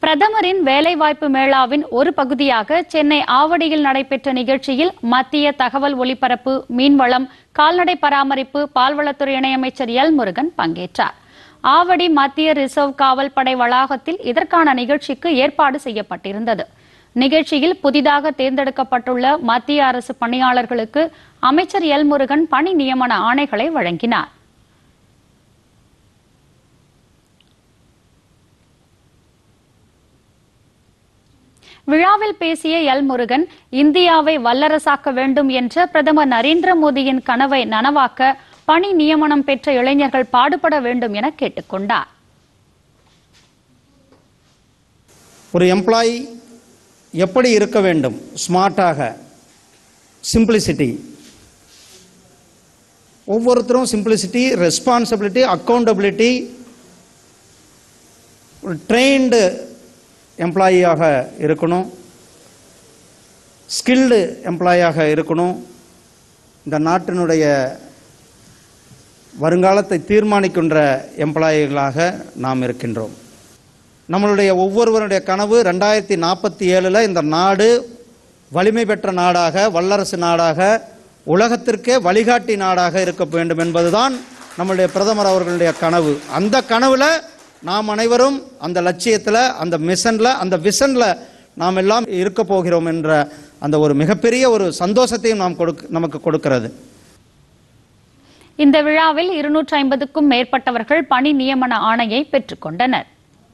பிரதமரின் வேலைவாய்ப்பு மேளாவின் ஒரு பகுதியாக சென்னை ஆவடியில் நடைபெற்ற நிகழ்ச்சியில் மத்திய தகவல் ஒலிபரப்பு மீன்வளம் கால்நடை பராமரிப்பு பால்வளத்துறை இணையமைச்சர் எல் முருகன் பங்கேற்றார் ஆவடி மத்திய ரிசர்வ் காவல் படை வளாகத்தில் இதற்கான நிகழ்ச்சிக்கு ஏற்பாடு செய்யப்பட்டிருந்தது நிகழ்ச்சியில் புதிதாக தேர்ந்தெடுக்கப்பட்டுள்ள மத்திய அரசு பணியாளர்களுக்கு அமைச்சர் எல் முருகன் பணி நியமன ஆணைகளை வழங்கினார் விழாவில் பேசிய எல் முருகன் இந்தியாவை வல்லரசாக்க வேண்டும் என்ற பிரதமர் நரேந்திர மோடியின் கனவை நனவாக்க பணி நியமனம் பெற்ற இளைஞர்கள் பாடுபட வேண்டும் என கேட்டுக்கொண்டார் ஒரு எம்ப்ளாயி எப்படி இருக்க வேண்டும் ஸ்மார்ட்டாக சிம்பிளிசிட்டி ஒவ்வொருத்தரும் சிம்பிளிசிட்டி ரெஸ்பான்சிபிலிட்டி அக்கௌண்டபிலிட்டி ஒரு ட்ரெயின்டு எம்ப்ளாயியாக இருக்கணும் ஸ்கில்டு எம்ப்ளாயாக இருக்கணும் இந்த நாட்டினுடைய வருங்காலத்தை தீர்மானிக்கின்ற எம்ப்ளாயிகளாக நாம் இருக்கின்றோம் நம்மளுடைய ஒவ்வொருவருடைய கனவு ரெண்டாயிரத்தி நாற்பத்தி ஏழில் இந்த நாடு வலிமை பெற்ற நாடாக வல்லரசு நாடாக உலகத்திற்கே வழிகாட்டி நாடாக இருக்க வேண்டும் என்பதுதான் நம்மளுடைய பிரதமர் அவர்களுடைய கனவு அந்த கனவில் நாம் அனைவரும் அந்த லட்சியத்தில் அந்த மிஷனில் அந்த விஷனில் நாம் எல்லாம் இருக்க போகிறோம் என்ற அந்த ஒரு மிகப்பெரிய ஒரு சந்தோஷத்தையும் நாம் கொடுக்க நமக்கு கொடுக்கிறது இந்த விழாவில் இருநூற்றி ஐம்பதுக்கும் மேற்பட்டவர்கள் பணி நியமன ஆணையை பெற்றுக்கொண்டனர்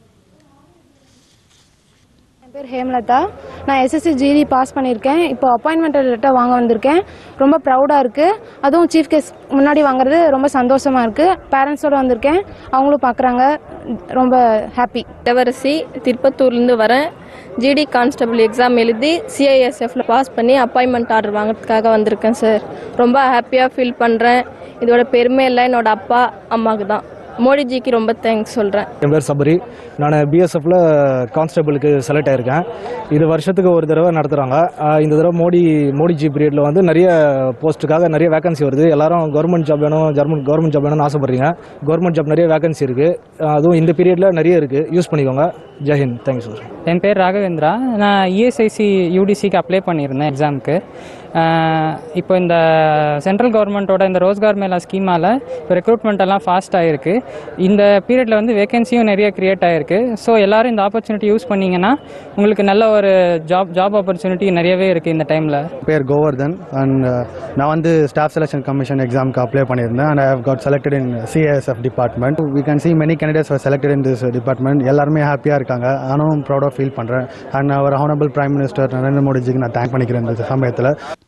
என் பேர் ஹேமலதா நான் எஸ்எஸ்சி ஜிடி பாஸ் பண்ணியிருக்கேன் இப்போ அப்பாயின்மெண்ட் லெட்டர் வாங்க வந்திருக்கேன் ரொம்ப ப்ரௌடாக இருக்குது அதுவும் சீஃப் கெஸ்ட் முன்னாடி வாங்குறது ரொம்ப சந்தோஷமாக இருக்குது பேரண்ட்ஸோடு வந்திருக்கேன் அவங்களும் பார்க்குறாங்க ரொம்ப ஹாப்பி இளவரசி திருப்பத்தூர்லேருந்து வரேன் ஜிடி கான்ஸ்டபிள் எக்ஸாம் எழுதி சிஐஎஸ்எஃப்ல பாஸ் பண்ணி அப்பாயின்மெண்ட் ஆர்டர் வாங்குறதுக்காக வந்திருக்கேன் சார் ரொம்ப ஹாப்பியாக ஃபீல் பண்ணுறேன் இதோட பெருமை எல்லாம் என்னோட அப்பா அம்மாவுக்கு தான் மோடிஜிக்கு ரொம்ப தேங்க்ஸ் சொல்கிறேன் என் பேர் சபரி நான் பிஎஸ்எஃப்ல கான்ஸ்டபிளுக்கு செலக்ட் ஆயிருக்கேன் இது வருஷத்துக்கு ஒரு தடவை நடத்துகிறாங்க இந்த தடவை மோடி மோடிஜி பீரியடில் வந்து நிறைய போஸ்ட்டுக்காக நிறைய வேகன்சி வருது எல்லாரும் கவர்மெண்ட் ஜாப் வேணும் ஜர்மன் கவர்மெண்ட் ஜாப் வேணும்னு ஆசைப்படுறீங்க கவர்மெண்ட் ஜாப் நிறைய வேகன்சி இருக்குது அதுவும் இந்த பீரியடில் நிறைய இருக்குது யூஸ் பண்ணிக்கோங்க ஜெய்ஹிந்த் தேங்க்யூ சார் என் பேர் ராகவேந்திரா நான் இஎஸ்ஐசி யூடிசிக்கு அப்ளை பண்ணியிருந்தேன் எக்ஸாமுக்கு இப்போ இந்த சென்ட்ரல் கவர்மெண்ட்டோட இந்த ரோஸ்கார் மேலா ஸ்கீமால் இப்போ ரெக்ரூட்மெண்ட் எல்லாம் ஃபாஸ்ட் ஆகிருக்கு இந்த பீரியடில் வந்து வேகன்சியும் நிறைய க்ரியேட் ஆகிருக்கு ஸோ எல்லாரும் இந்த ஆப்பர்ச்சுனிட்டி யூஸ் பண்ணிங்கன்னா உங்களுக்கு நல்ல ஒரு ஜாப் ஜாப் ஆப்பர்ச்சுனிட்டி நிறையவே இருக்குது இந்த டைமில் பேர் கோவர்தன் அண்ட் நான் வந்து ஸ்டாஃப் செலெக்ஷன் கமிஷன் எக்ஸாமுக்கு அப்ளை பண்ணியிருந்தேன் and I have got selected in CASF department we can see many candidates are selected in this department எல்லாருமே ஹாப்பியாக இருக்காங்க நானும் ப்ரௌடாக ஃபீல் பண்ணுறேன் and our honourable prime minister Narendra மோடிஜிக்கு நான் தேங்க் பண்ணிக்கிறேன் இந்த சமயத்தில்